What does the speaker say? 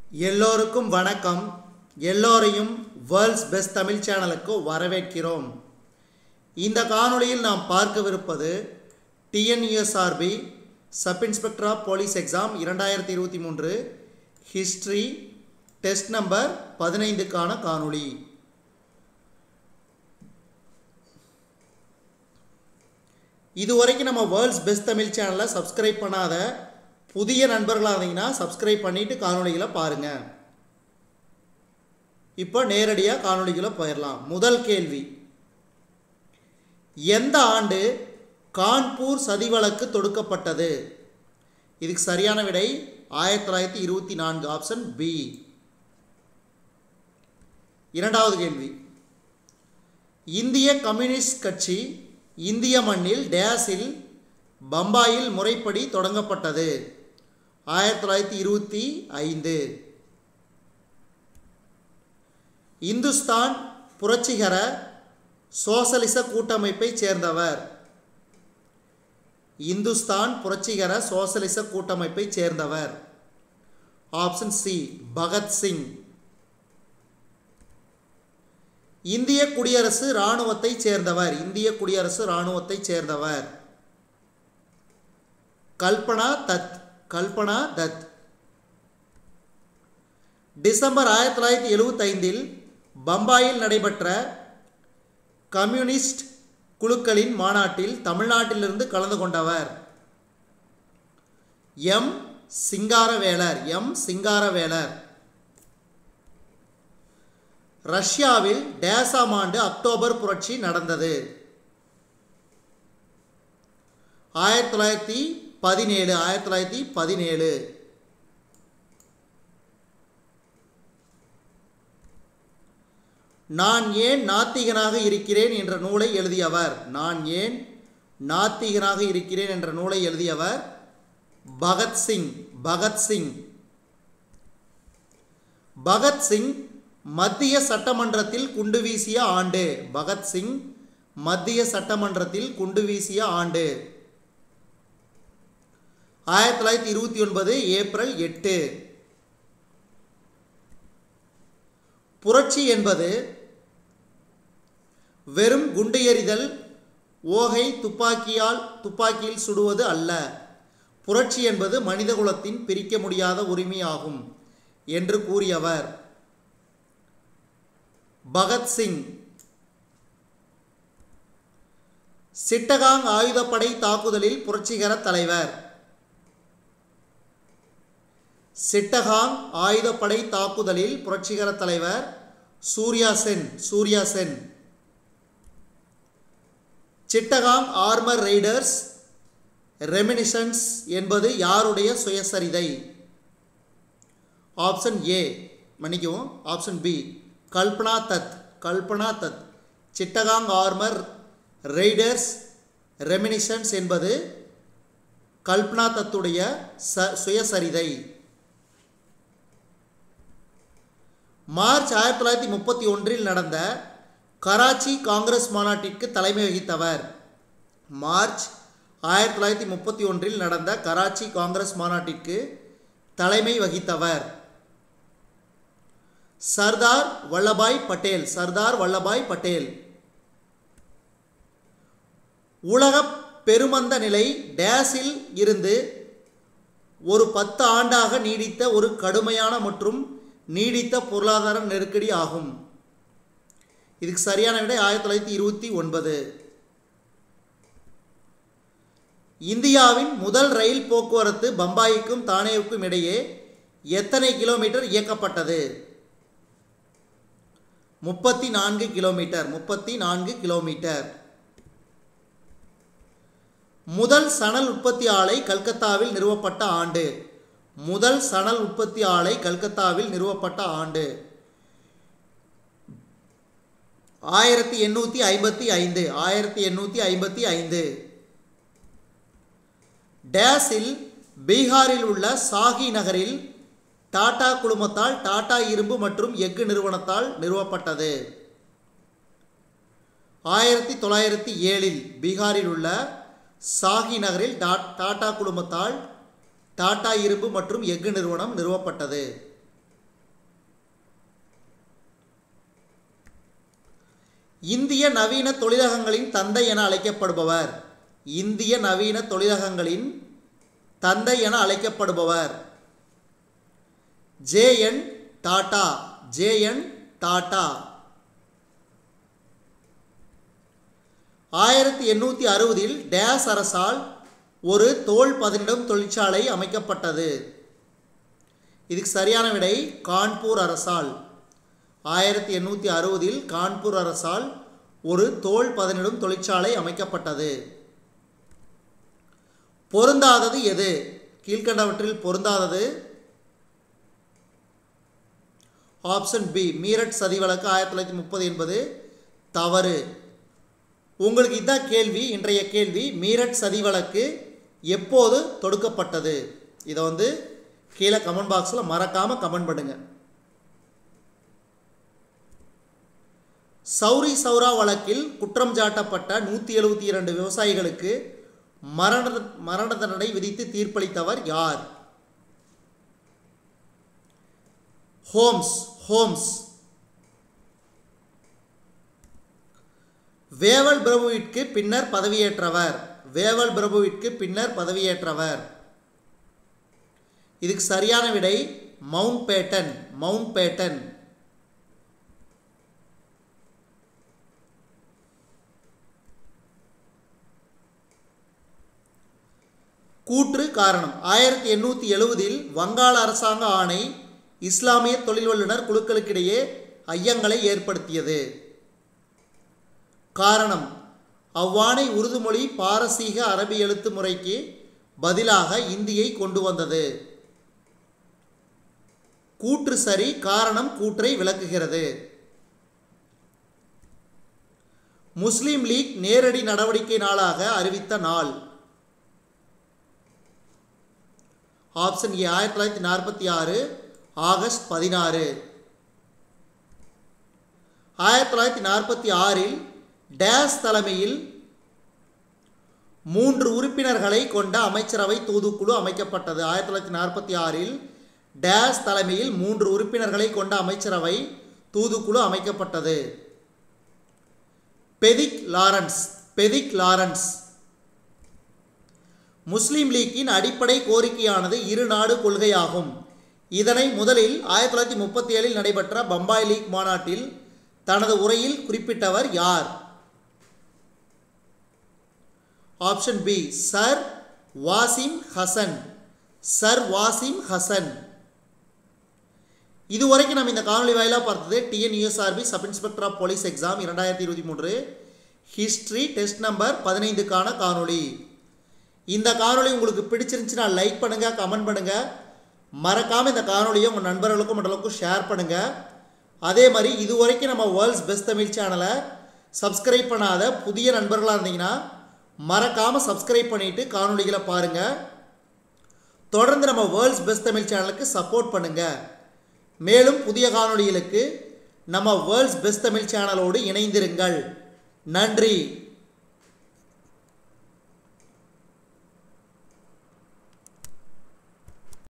எல்லோருக்கும் வணக்கம் எல்லோரையும் வேர்ல்ட்ஸ் பெஸ்ட் தமிழ் சேனலுக்கு வரவேற்கிறோம் இந்த காணொளியில் நாம் பார்க்கவிருப்பது T N U S R B sub inspector of police exam இரண்டாயிரத்தி இருபத்தி மூன்று ஹிஸ்ட்ரி டெஸ்ட் நம்பர் பதினைந்துக்கான காணொளி இதுவரைக்கும் நம்ம வேர்ல்ட்ஸ் பெஸ்ட் தமிழ் சேனலை சப்ஸ்கிரைப் பண்ணாத புதிய நண்பர்களாக இருந்தீங்கன்னா சப்ஸ்கிரைப் பண்ணிவிட்டு காணொளிகளை பாருங்கள் இப்போ நேரடியாக காணொளிகளை போயிடலாம் முதல் கேள்வி எந்த ஆண்டு கான்பூர் சதி வழக்கு தொடுக்கப்பட்டது இதுக்கு சரியான விடை ஆயிரத்தி தொள்ளாயிரத்தி இருபத்தி நான்கு ஆப்ஷன் பி இரண்டாவது கேள்வி இந்திய கம்யூனிஸ்ட் கட்சி இந்திய மண்ணில் டேஸில் பம்பாயில் முறைப்படி தொடங்கப்பட்டது ஆயிரத்தி தொள்ளாயிரத்தி இருபத்தி ஐந்து இந்துஸ்தான் புரட்சிகர சோசலிச கூட்டமைப்பைச் சேர்ந்தவர் இந்துஸ்தான் புரட்சிகர சோசலிச கூட்டமைப்பைச் சேர்ந்தவர் ஆப்ஷன் சி பகத்சிங் இந்திய குடியரசு இராணுவத்தைச் சேர்ந்தவர் இந்திய குடியரசு இராணுவத்தைச் சேர்ந்தவர் கல்பனா தத் கல்பனா தத் டிசம்பர் ஆயிரத்தி தொள்ளாயிரத்தி எழுபத்தைந்தில் பம்பாயில் நடைபெற்ற கம்யூனிஸ்ட் குழுக்களின் மாநாட்டில் தமிழ்நாட்டிலிருந்து கலந்து கொண்டவர் எம் சிங்காரவேலர் எம் சிங்காரவேலர் ரஷ்யாவில் டேசாம் ஆண்டு அக்டோபர் புரட்சி நடந்தது ஆயிரத்தி தொள்ளாயிரத்தி பதினேழு ஆயிரத்தி தொள்ளாயிரத்தி பதினேழு நான் ஏன் நாத்திகனாக இருக்கிறேன் என்ற நூலை எழுதியவர் நான் ஏன் நாத்திகனாக இருக்கிறேன் என்ற நூலை எழுதியவர் பகத்சிங் பகத்சிங் பகத்சிங் மத்திய சட்டமன்றத்தில் குண்டு வீசிய ஆண்டு பகத்சிங் மத்திய சட்டமன்றத்தில் குண்டு வீசிய ஆண்டு ஆயிரத்தி தொள்ளாயிரத்தி இருபத்தி ஒன்பது ஏப்ரல் எட்டு புரட்சி என்பது வெறும் குண்டு எறிதல் ஓகை துப்பாக்கியால் துப்பாக்கியில் சுடுவது அல்ல புரட்சி என்பது மனிதகுலத்தின் பிரிக்க முடியாத உரிமையாகும் என்று கூறியவர் பகத்சிங் சிட்டகாங் ஆயுதப்படை தாக்குதலில் புரட்சிகர தலைவர் சிட்டகாங் ஆயுதப்படை தாக்குதலில் புரட்சிகர தலைவர் Surya Sen Surya Sen Chittagong armour raiders reminiscences என்பது யாருடைய சுயசரிதை ஆப்ஷன் ஏ மன்னிக்கவும் ஆப்ஷன் பி கல்பனா தத் கல்பனா தத் சிட்டகாங் ஆர்மர் ரைடர்ஸ் ரெமினிஷன்ஸ் என்பது கல்பனா தத்துடைய ச சுயசரிதை மார்ச் ஆயிரத்தி தொள்ளாயிரத்தி முப்பத்தி ஒன்றில் நடந்த கராச்சி காங்கிரஸ் மாநாட்டிற்கு தலைமை வகித்தவர் மார்ச் ஆயிரத்தி தொள்ளாயிரத்தி முப்பத்தி ஒன்றில் நடந்த கராச்சி காங்கிரஸ் மாநாட்டிற்கு தலைமை வகித்தவர் சர்தார் வல்லபாய் பட்டேல் சர்தார் வல்லபாய் பட்டேல் உலக பெருமந்த நிலை டேஸில் இருந்து ஒரு பத்து ஆண்டாக நீடித்த ஒரு கடுமையான மற்றும் நீடித்த பொருளாதார நெருக்கடி ஆகும் இதுக்கு சரியான விடை ஆயிரத்தி தொள்ளாயிரத்தி இருபத்தி ஒன்பது இந்தியாவின் முதல் ரயில் போக்குவரத்து பம்பாய்க்கும் தானேவுக்கும் இடையே எத்தனை கிலோமீட்டர் இயக்கப்பட்டது முப்பத்தி நான்கு கிலோமீட்டர் முப்பத்தி நான்கு கிலோமீட்டர் முதல் சணல் உற்பத்தி ஆலை கல்கத்தாவில் நிறுவப்பட்ட ஆண்டு முதல் சணல் உற்பத்தி ஆலை கல்கத்தாவில் நிறுவப்பட்ட ஆண்டு ஆயிரத்தி எண்ணூற்றி ஐம்பத்தி ஐந்து ஆயிரத்தி எண்ணூற்றி ஐம்பத்தி ஐந்து டேஸில் பீகாரில் உள்ள சாகி நகரில் டாடா குழுமத்தால் டாடா இரும்பு மற்றும் எஃகு நிறுவனத்தால் நிறுவப்பட்டது ஆயிரத்தி தொள்ளாயிரத்தி ஏழில் பீகாரில் உள்ள சாகி நகரில் டாடா குழுமத்தால் டாடா இரும்பு மற்றும் எஃகு நிறுவனம் நிறுவப்பட்டது இந்திய நவீன தொழிலகங்களின் தந்தை என அழைக்கப்படுபவர் இந்திய நவீன தொழிலகங்களின் தந்தை என அழைக்கப்படுபவர் J N Tata J N Tata ஆயிரத்தி எண்ணூற்றி அறுபதில் டேஸ் அரசால் ஒரு தோல் பதனிடும் தொழிற்சாலை அமைக்கப்பட்டது இதுக்கு சரியான விடை கான்பூர் அரசால் ஆயிரத்தி எண்ணூற்றி அறுபதில் கான்பூர் அரசால் ஒரு தோல் பதனிடும் தொழிற்சாலை அமைக்கப்பட்டது பொருந்தாதது எது கீழ்கண்டவற்றில் பொருந்தாதது ஆப்ஷன் பி மீரட் சதி வழக்கு ஆயிரத்தி தொள்ளாயிரத்தி முப்பது என்பது தவறு உங்களுக்கு இதான் கேள்வி இன்றைய கேள்வி மீரட் சதி வழக்கு எப்போது தொடுக்கப்பட்டது இதை வந்து கீழே கமெண்ட் பாக்ஸில் மறக்காமல் கமெண்ட் பண்ணுங்க சௌரி சௌரா வழக்கில் குற்றம் சாட்டப்பட்ட நூற்றி எழுபத்தி இரண்டு விவசாயிகளுக்கு மரண மரண தண்டனை விதித்து தீர்ப்பளித்தவர் யார் ஹோம்ஸ் ஹோம்ஸ் வேவல் பிரபுவிற்கு பின்னர் பதவியேற்றவர் வேவல் பிரபுவிற்கு பின்னர் பதவியேற்றவர் இதுக்கு சரியான விடை மவுண்ட் பேட்டன் மவுண்ட் பேட்டன் கூற்று காரணம் ஆயிரத்தி எண்ணூற்றி எழுபதில் வங்காள அரசாங்க ஆணை இஸ்லாமிய தொழில் வல்லுநர் குழுக்களுக்கிடையே ஐயங்களை ஏற்படுத்தியது காரணம் அவ்வாணை உருதுமொழி பாரசீக அரபி எழுத்து முறைக்கு பதிலாக இந்தியை கொண்டு வந்தது கூற்று சரி காரணம் கூற்றை விளக்குகிறது முஸ்லீம் லீக் நேரடி நடவடிக்கை நாளாக அறிவித்த நாள் ஆப்ஷன் ஏ ஆயிரத்தி தொள்ளாயிரத்தி நாற்பத்தி ஆறு ஆகஸ்ட் பதினாறு ஆயிரத்தி தொள்ளாயிரத்தி நாற்பத்தி ஆறில் டேஸ் தலைமையில் மூன்று உறுப்பினர்களை கொண்ட அமைச்சரவை தூதுக்குழு அமைக்கப்பட்டது ஆயிரத்தி தொள்ளாயிரத்தி நாற்பத்தி ஆறில் டேஸ் தலைமையில் மூன்று உறுப்பினர்களை கொண்ட அமைச்சரவை தூதுக்குழு அமைக்கப்பட்டது Pethick Lawrence Pethick Lawrence Muslim லீக்கின் அடிப்படை கோரிக்கையானது இரு நாடு கொள்கையாகும் இதனை முதலில் ஆயிரத்தி தொள்ளாயிரத்தி முப்பத்தி ஏழில் நடைபெற்ற பம்பாய் லீக் மாநாட்டில் தனது உரையில் குறிப்பிட்டவர் யார் option B sir Wasim Hasan sir Wasim Hasan இதுவரைக்கும் நம்ம இந்த காணொலி வாயிலாக பார்த்தது T N U S R B sub inspector of police exam இரண்டாயிரத்தி இருபத்தி மூன்று ஹிஸ்ட்ரி டெஸ்ட் நம்பர் பதினைந்துக்கான காணொளி இந்த காணொளி உங்களுக்கு பிடிச்சிருந்துச்சுன்னா லைக் பண்ணுங்கள் கமெண்ட் பண்ணுங்கள் மறக்காமல் இந்த காணொலியை உங்கள் நண்பர்களுக்கும் மற்றவங்களுக்கும் ஷேர் பண்ணுங்கள் அதே மாதிரி இதுவரைக்கும் நம்ம வேர்ல்ட்ஸ் பெஸ்ட் தமிழ் சேனலை சப்ஸ்கிரைப் பண்ணாத புதிய நண்பர்களாக இருந்தீங்கன்னா மறக்காமல் சப்ஸ்கிரைப் பண்ணிவிட்டு காணொலிகளை பாருங்கள் தொடர்ந்து நம்ம வேர்ல்ட்ஸ் பெஸ்ட் தமிழ் சேனலுக்கு சப்போர்ட் பண்ணுங்கள் மேலும் புதிய காணொளிகளுக்கு நம்ம வேர்ல்ட்ஸ் பெஸ்ட் தமிழ் சேனலோடு இணைந்திருங்கள் நன்றி